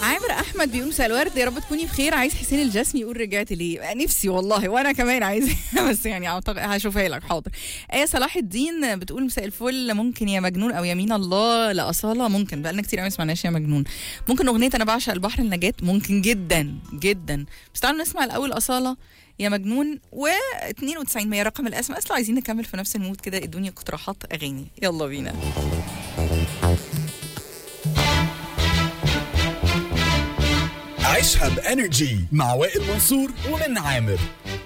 عامر احمد بيقول مساء الورد يا رب تكوني بخير عايز حسين الجسمي يقول رجعت ليه نفسي والله وانا كمان عايز بس يعني اعتقد هشوفها لك حاضر ايه صلاح الدين بتقول مساء الفل ممكن يا مجنون او يمين الله لاصاله ممكن بقالنا كتير قوي ما سمعناش يا مجنون ممكن اغنيه انا بعشق البحر النجاة ممكن جدا جدا بس تعالوا نسمع الاول اصاله يا مجنون و 92 هي رقم الاسم اصلا عايزين نكمل في نفس المود كده ادوني اقتراحات اغاني يلا بينا عيشها بانرجي مع وائل منصور ومن عامر